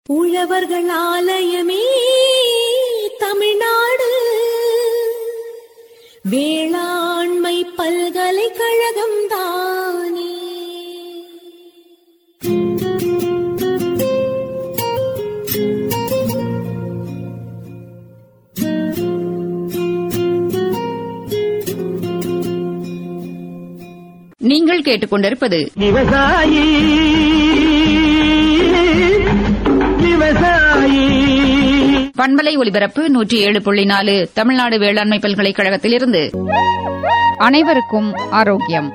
உழவர்கள் ஆலயமே தமிழ்நாடு வேளாண்மை பல்கலைக்கழகம் தானே நீங்கள் கேட்டுக்கொண்டிருப்பது விவசாயி விவசாயி பண்பலை ஒலிபரப்பு நூற்றி ஏழு புள்ளி நாலு தமிழ்நாடு வேளாண்மை பல்கலைக்கழகத்திலிருந்து அனைவருக்கும் ஆரோக்கியம்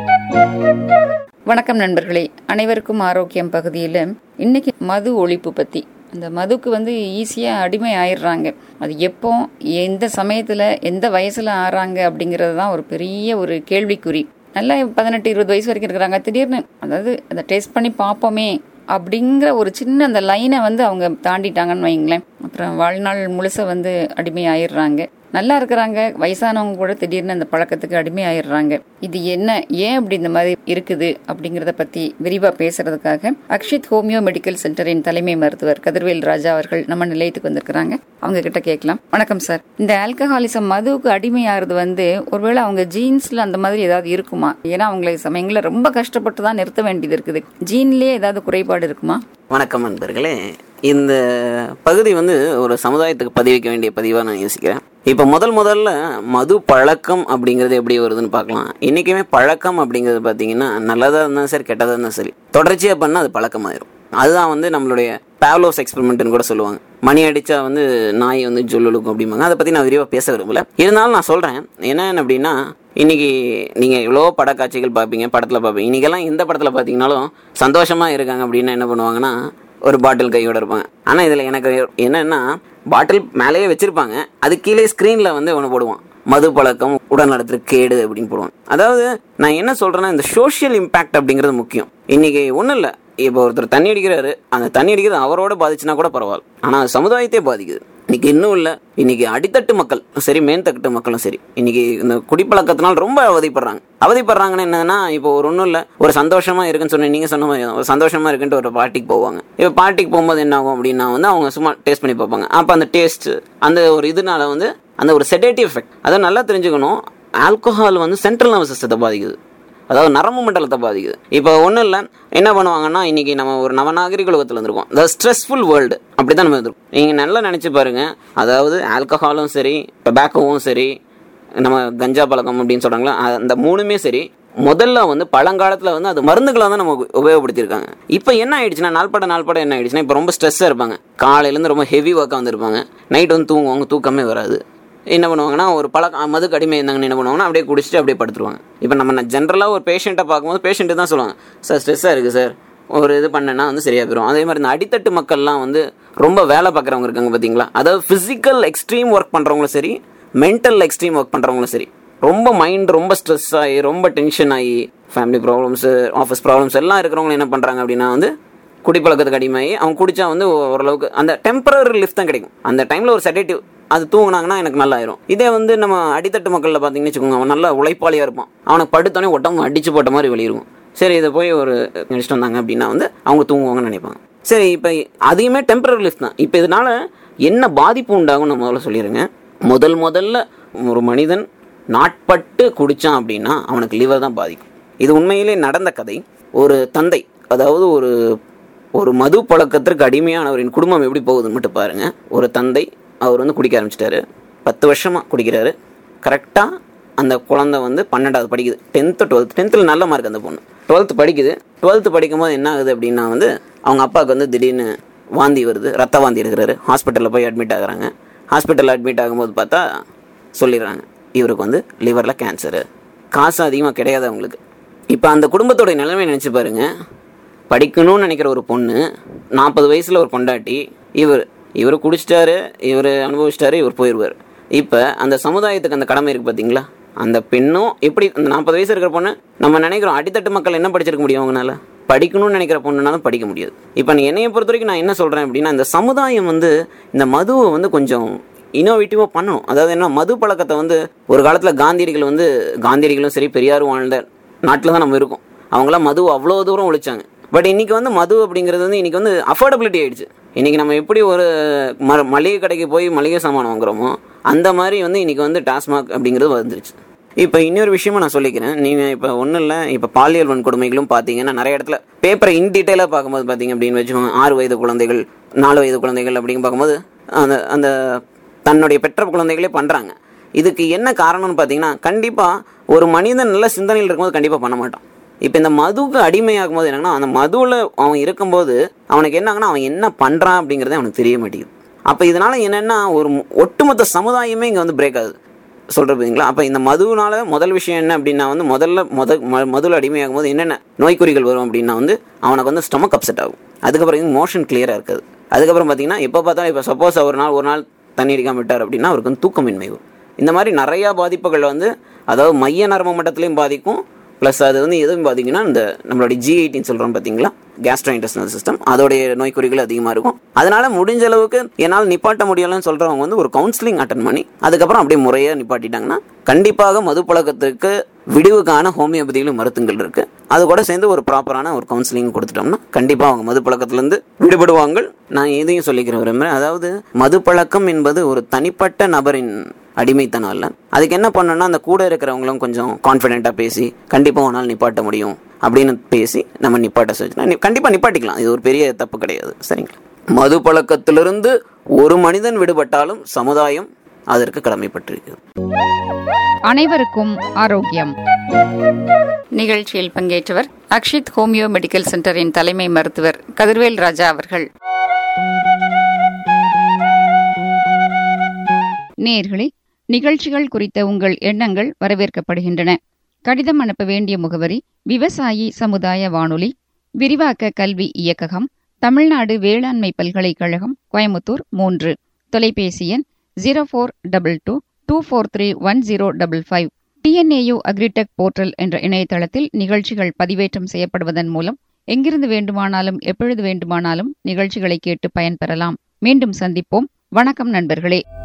வணக்கம் நண்பர்களே அனைவருக்கும் ஆரோக்கியம் பகுதியில் இன்னைக்கு மது ஒழிப்பு பத்தி அந்த மதுக்கு வந்து ஈஸியா அடிமை ஆயிடுறாங்க அது எப்போ எந்த சமயத்துல எந்த வயசுல ஆறாங்க அப்படிங்கிறது தான் ஒரு பெரிய ஒரு கேள்விக்குறி நல்லா பதினெட்டு இருபது வயசு வரைக்கும் இருக்கிறாங்க திடீர்னு அதாவது அதை டேஸ்ட் பண்ணி பார்ப்போமே அப்படிங்கிற ஒரு சின்ன அந்த லைனை வந்து அவங்க தாண்டிட்டாங்கன்னு வைங்களேன் அப்புறம் வாழ்நாள் முழுச வந்து அடிமை ஆயிடுறாங்க நல்லா இருக்கிறாங்க வயசானவங்க கூட திடீர்னு அந்த பழக்கத்துக்கு அடிமை ஆயிடுறாங்க இது என்ன ஏன் அப்படி இந்த மாதிரி இருக்குது அப்படிங்கறத பத்தி விரிவா பேசுறதுக்காக அக்ஷித் ஹோமியோ மெடிக்கல் சென்டரின் தலைமை மருத்துவர் கதிர்வேல் ராஜா அவர்கள் நம்ம நிலையத்துக்கு வந்திருக்கிறாங்க அவங்க கிட்ட கேட்கலாம் வணக்கம் சார் இந்த ஆல்கஹாலிசம் மதுவுக்கு அடிமையாகிறது வந்து ஒருவேளை அவங்க ஜீன்ஸ்ல அந்த மாதிரி ஏதாவது இருக்குமா ஏன்னா அவங்களை சமயங்களில் ரொம்ப கஷ்டப்பட்டு தான் நிறுத்த வேண்டியது இருக்குது ஜீன்லயே ஏதாவது குறைபாடு இருக்குமா வணக்கம் நண்பர்களே இந்த பகுதி வந்து ஒரு சமுதாயத்துக்கு பதிவிக்க வேண்டிய பதிவாக நான் யோசிக்கிறேன் இப்போ முதல் முதல்ல மது பழக்கம் அப்படிங்கிறது எப்படி வருதுன்னு பார்க்கலாம் இன்றைக்குமே பழக்கம் அப்படிங்கிறது பார்த்தீங்கன்னா நல்லதாக இருந்தாலும் சரி கெட்டதாக இருந்தாலும் சரி தொடர்ச்சியாக பண்ணால் அது பழக்கமாயிரும் அதுதான் வந்து நம்மளுடைய பேவ்லோஸ் எக்ஸ்பெரிமெண்ட்னு கூட சொல்லுவாங்க மணி அடிச்சா வந்து நாய் வந்து ஜொல்லுக்கும் அப்படிம்பாங்க அதை பற்றி நான் விரிவாக பேச விரும்பல இருந்தாலும் நான் சொல்கிறேன் என்னென்னு அப்படின்னா இன்னைக்கு நீங்கள் எவ்வளோ படக்காட்சிகள் பார்ப்பீங்க படத்தில் பார்ப்பீங்க இன்றைக்கெல்லாம் எந்த படத்தில் பார்த்தீங்கனாலும் சந்தோஷமாக இருக்காங்க அப்படின்னா என்ன பண்ணுவாங்கன்னா ஒரு பாட்டில் கையோட இருப்பாங்க ஆனால் இதில் எனக்கு என்னன்னா பாட்டில் மேலேயே வச்சிருப்பாங்க அது கீழே ஸ்க்ரீனில் வந்து ஒன்று போடுவான் மது பழக்கம் உடல் நலத்திற்கு கேடு அப்படின்னு போடுவாங்க அதாவது நான் என்ன சொல்றேன்னா இந்த சோஷியல் இம்பாக்ட் அப்படிங்கிறது முக்கியம் இன்னைக்கு ஒன்றும் இல்லை இப்போ ஒருத்தர் தண்ணி அடிக்கிறாரு அந்த தண்ணி அடிக்கிறது அவரோட பாதிச்சுனா கூட பரவாயில்ல ஆனால் அது சமுதாயத்தையே பாதிக்குது இன்னைக்கு இன்னும் இல்லை இன்னைக்கு அடித்தட்டு மக்கள் சரி மேன்தட்டு மக்களும் சரி இன்னைக்கு இந்த குடிப்பழக்கத்தினால் ரொம்ப அவதிப்படுறாங்க அவதிப்படுறாங்கன்னு என்னன்னா இப்போ ஒரு ஒன்றும் இல்லை ஒரு சந்தோஷமா இருக்குன்னு சொன்ன நீங்க சொன்ன மாதிரி தான். ஒரு சந்தோஷமா இருக்குன்ட்டு ஒரு பார்ட்டிக்கு போவாங்க இப்போ பார்ட்டிக்கு போகும்போது என்ன ஆகும் அப்படின்னா வந்து அவங்க சும்மா டேஸ்ட் பண்ணி பார்ப்பாங்க அப்போ அந்த டேஸ்ட் அந்த ஒரு இதனால வந்து அந்த ஒரு செடேட்டிவ் எஃபெக்ட் அதை நல்லா தெரிஞ்சுக்கணும் ஆல்கோஹால் வந்து சென்ட்ரல் நர்வஸ் சிஸ்டத்தை பாதிக்குது அதாவது நரம்பு மண்டலத்தை பாதிக்குது இப்போ ஒன்றும் இல்லை என்ன பண்ணுவாங்கன்னா இன்னைக்கு நம்ம ஒரு நவநாகரிக உலகத்தில் இருந்திருக்கோம் த ஸ்ட்ரெஸ்ஃபுல் வேர்ல்டு அப்படி தான் நம்ம இருந்திருக்கோம் நீங்கள் நல்லா நினச்சி பாருங்க அதாவது ஆல்கஹாலும் சரி டொபாக்கோவும் சரி நம்ம கஞ்சா பழக்கம் அப்படின்னு சொல்கிறாங்களா அந்த மூணுமே சரி முதல்ல வந்து பழங்காலத்தில் வந்து அது மருந்துகளாக தான் நம்ம உப- உபயோகப்படுத்தியிருக்காங்க இப்போ என்ன ஆயிடுச்சுன்னா நாள்பட நாள்பட என்ன ஆயிடுச்சுன்னா இப்போ ரொம்ப ஸ்ட்ரெஸ்ஸாக இருப்பாங்க காலையிலேருந்து ரொம்ப ஹெவி ஒர்க்காக வந்திருப்பாங்க நைட் வந்து தூங்குவாங்க தூக்கமே வராது என்ன பண்ணுவாங்கன்னா ஒரு பழக்க மதுக்கு அடிமை இருந்தாங்கன்னு என்ன பண்ணுவாங்கன்னா அப்படியே குடிச்சிட்டு அப்படியே படுத்துருவாங்க இப்போ நம்ம ஜென்ரலாக ஒரு பேஷண்ட்டை பார்க்கும்போது பேஷண்ட்டு தான் சொல்லுவாங்க சார் ஸ்ட்ரெஸ்ஸாக இருக்குது சார் ஒரு இது பண்ணேன்னா வந்து சரியாக போயிடும் அதே மாதிரி இந்த அடித்தட்டு மக்கள்லாம் வந்து ரொம்ப வேலை பார்க்குறவங்க இருக்காங்க பார்த்தீங்களா அதாவது ஃபிசிக்கல் எக்ஸ்ட்ரீம் ஒர்க் பண்ணுறவங்களும் சரி மென்டல் எக்ஸ்ட்ரீம் ஒர்க் பண்ணுறவங்களும் சரி ரொம்ப மைண்ட் ரொம்ப ஸ்ட்ரெஸ் ஆகி ரொம்ப டென்ஷன் ஆகி ஃபேமிலி ப்ராப்ளம்ஸு ஆஃபீஸ் ப்ராப்ளம்ஸ் எல்லாம் இருக்கிறவங்க என்ன பண்ணுறாங்க அப்படின்னா வந்து குடிப்பழக்கத்துக்கு அடிமையாகி அவங்க குடிச்சா வந்து ஓரளவுக்கு அந்த டெம்பரரி லிஃப்ட் தான் கிடைக்கும் அந்த டைமில் ஒரு செடேட்டிவ் அது தூங்குனாங்கன்னா எனக்கு நல்லா ஆயிரும் இதே வந்து நம்ம அடித்தட்டு மக்களில் பார்த்தீங்கன்னு வச்சுக்கோங்க அவன் நல்லா உழைப்பாளியாக இருப்பான் அவனுக்கு படுத்தோடனே உடம்பு அடிச்சு போட்ட மாதிரி வெளியிருக்கும் சரி இதை போய் ஒரு நினச்சிட்டு வந்தாங்க அப்படின்னா வந்து அவங்க தூங்குவாங்கன்னு நினைப்பாங்க சரி இப்போ அதையுமே டெம்பரரி லிஃப்ட் தான் இப்போ இதனால என்ன பாதிப்பு உண்டாகும் நான் முதல்ல சொல்லிடுங்க முதல் முதல்ல ஒரு மனிதன் நாட்பட்டு குடித்தான் அப்படின்னா அவனுக்கு லிவர் தான் பாதிக்கும் இது உண்மையிலே நடந்த கதை ஒரு தந்தை அதாவது ஒரு ஒரு மது பழக்கத்திற்கு அடிமையானவரின் குடும்பம் எப்படி போகுதுன்னு மட்டும் பாருங்க ஒரு தந்தை அவர் வந்து குடிக்க ஆரம்பிச்சிட்டாரு பத்து வருஷமாக குடிக்கிறாரு கரெக்டாக அந்த குழந்தை வந்து பன்னெண்டாவது படிக்குது டென்த்து டுவெல்த் டென்த்தில் நல்ல மார்க் அந்த பொண்ணு டுவெல்த்து படிக்குது டுவெல்த்து படிக்கும்போது என்ன ஆகுது அப்படின்னா வந்து அவங்க அப்பாவுக்கு வந்து திடீர்னு வாந்தி வருது ரத்த வாந்தி எடுக்கிறாரு ஹாஸ்பிட்டலில் போய் அட்மிட் ஆகுறாங்க ஹாஸ்பிட்டலில் அட்மிட் ஆகும்போது பார்த்தா சொல்லிடுறாங்க இவருக்கு வந்து லிவரில் கேன்சரு காசு அதிகமாக கிடையாது அவங்களுக்கு இப்போ அந்த குடும்பத்தோட நிலைமை நினச்சி பாருங்க படிக்கணும்னு நினைக்கிற ஒரு பொண்ணு நாற்பது வயசில் ஒரு பொண்டாட்டி இவர் இவர் குடிச்சிட்டாரு இவர் அனுபவிச்சிட்டாரு இவர் போயிடுவார் இப்போ அந்த சமுதாயத்துக்கு அந்த கடமை இருக்குது பார்த்தீங்களா அந்த பெண்ணும் எப்படி அந்த நாற்பது வயசு இருக்கிற பொண்ணு நம்ம நினைக்கிறோம் அடித்தட்டு மக்கள் என்ன படிச்சிருக்க முடியும் அவங்களால படிக்கணும்னு நினைக்கிற பொண்ணுனாலும் படிக்க முடியாது இப்போ நீ என்னைய பொறுத்த வரைக்கும் நான் என்ன சொல்கிறேன் அப்படின்னா இந்த சமுதாயம் வந்து இந்த மதுவை வந்து கொஞ்சம் இனோவேட்டிவாக பண்ணணும் அதாவது என்ன மது பழக்கத்தை வந்து ஒரு காலத்தில் காந்தியடிகள் வந்து காந்தியடிகளும் சரி பெரியாரும் வாழ்ந்த நாட்டில் தான் நம்ம இருக்கோம் அவங்களாம் மது அவ்வளோ தூரம் ஒழிச்சாங்க பட் இன்னைக்கு வந்து மது அப்படிங்கிறது வந்து இன்னைக்கு வந்து அஃபோர்டபிலிட்டி ஆயிடுச்சு இன்றைக்கி நம்ம எப்படி ஒரு ம மளிகை கடைக்கு போய் மளிகை சாமான் வாங்குறோமோ அந்த மாதிரி வந்து இன்றைக்கி வந்து டாஸ்மாக் அப்படிங்கிறது வந்துருச்சு இப்போ இன்னொரு விஷயமா நான் சொல்லிக்கிறேன் நீங்கள் இப்போ ஒன்றும் இல்லை இப்போ பாலியல் வன்கொடுமைகளும் பார்த்தீங்கன்னா நிறைய இடத்துல பேப்பரை இன் டீட்டெயிலாக பார்க்கும்போது பார்த்தீங்க அப்படின்னு வச்சுக்கோங்க ஆறு வயது குழந்தைகள் நாலு வயது குழந்தைகள் அப்படின்னு பார்க்கும்போது அந்த அந்த தன்னுடைய பெற்ற குழந்தைகளே பண்ணுறாங்க இதுக்கு என்ன காரணம்னு பார்த்தீங்கன்னா கண்டிப்பாக ஒரு மனிதன் நல்ல சிந்தனையில் இருக்கும்போது கண்டிப்பாக பண்ண மாட்டான் இப்போ இந்த மதுவுக்கு அடிமையாகும் போது என்னன்னா அந்த மதுவில் அவன் இருக்கும்போது அவனுக்கு என்னாங்கன்னா அவன் என்ன பண்ணுறான் அப்படிங்கிறதே அவனுக்கு தெரிய மாட்டேங்குது அப்போ இதனால என்னென்னா ஒரு மு- ஒட்டுமொத்த சமுதாயமே இங்கே வந்து பிரேக் ஆகுது சொல்கிறீங்களா அப்போ இந்த மதுவினால முதல் விஷயம் என்ன அப்படின்னா வந்து முதல்ல முத ம மதுவில் அடிமையாகும் போது என்னென்ன நோய்க்குறிகள் வரும் அப்படின்னா வந்து அவனுக்கு வந்து ஸ்டொமக் அப்செட் ஆகும் அதுக்கப்புறம் மோஷன் கிளியராக இருக்காது அதுக்கப்புறம் பார்த்தீங்கன்னா எப்போ பார்த்தாலும் இப்போ சப்போஸ் ஒரு நாள் ஒரு நாள் தண்ணி அடிக்காம விட்டார் அப்படின்னா அவருக்கு வந்து தூக்கமின்மை வரும் இந்த மாதிரி நிறையா பாதிப்புகள் வந்து அதாவது மைய நரம்பு மட்டத்திலையும் பாதிக்கும் ப்ளஸ் அது வந்து எதுவும் பார்த்தீங்கன்னா இந்த நம்மளுடைய ஜி எயிட்டின்னு சொல்கிறோம் பார்த்தீங்களா கேஸ்ட்ரோ இன்டெஸ்டினல் சிஸ்டம் அதோடைய நோய்க்குறிகள் அதிகமாக இருக்கும் அதனால முடிஞ்ச அளவுக்கு என்னால் நிப்பாட்ட முடியலன்னு சொல்கிறவங்க வந்து ஒரு கவுன்சிலிங் அட்டன் பண்ணி அதுக்கப்புறம் அப்படியே முறையாக நிப்பாட்டிட்டாங்கன்னா கண்டிப்பாக மது பழக்கத்துக்கு விடிவுக்கான ஹோமியோபதியிலும் மருத்துவங்கள் இருக்கு அது கூட சேர்ந்து ஒரு ப்ராப்பரான ஒரு கவுன்சிலிங் கொடுத்துட்டோம்னா கண்டிப்பாக அவங்க மது பழக்கத்திலேருந்து விடுபடுவாங்க நான் இதையும் சொல்லிக்கிற விரும்புகிறேன் அதாவது மது பழக்கம் என்பது ஒரு தனிப்பட்ட நபரின் அடிமைத்தனம் அல்ல அதுக்கு என்ன பண்ணணும்னா அந்த கூட இருக்கிறவங்களும் கொஞ்சம் கான்ஃபிடென்ட்டாக பேசி கண்டிப்பாக ஒரு நாள் நிப்பாட்ட முடியும் அப்படின்னு பேசி நம்ம நிப்பாட்ட சொல்லி கண்டிப்பாக நிப்பாட்டிக்கலாம் இது ஒரு பெரிய தப்பு கிடையாது சரிங்களா மது பழக்கத்திலிருந்து ஒரு மனிதன் விடுபட்டாலும் சமுதாயம் அதற்கு கடமைப்பட்டிருக்கிறது அனைவருக்கும் ஆரோக்கியம் நிகழ்ச்சியில் பங்கேற்றவர் அக்ஷித் ஹோமியோ மெடிக்கல் சென்டரின் தலைமை மருத்துவர் கதிர்வேல் ராஜா அவர்கள் நேர்களே நிகழ்ச்சிகள் குறித்த உங்கள் எண்ணங்கள் வரவேற்கப்படுகின்றன கடிதம் அனுப்ப வேண்டிய முகவரி விவசாயி சமுதாய வானொலி விரிவாக்க கல்வி இயக்ககம் தமிழ்நாடு வேளாண்மை பல்கலைக்கழகம் கோயமுத்தூர் மூன்று தொலைபேசி எண் zero four double two two four three one zero double five TNAU agritech portal என்ற இணையதளத்தில் நிகழ்ச்சிகள் பதிவேற்றம் செய்யப்படுவதன் மூலம் எங்கிருந்து வேண்டுமானாலும் எப்பொழுது வேண்டுமானாலும் நிகழ்ச்சிகளை கேட்டு பயன்பெறலாம் மீண்டும் சந்திப்போம் வணக்கம் நண்பர்களே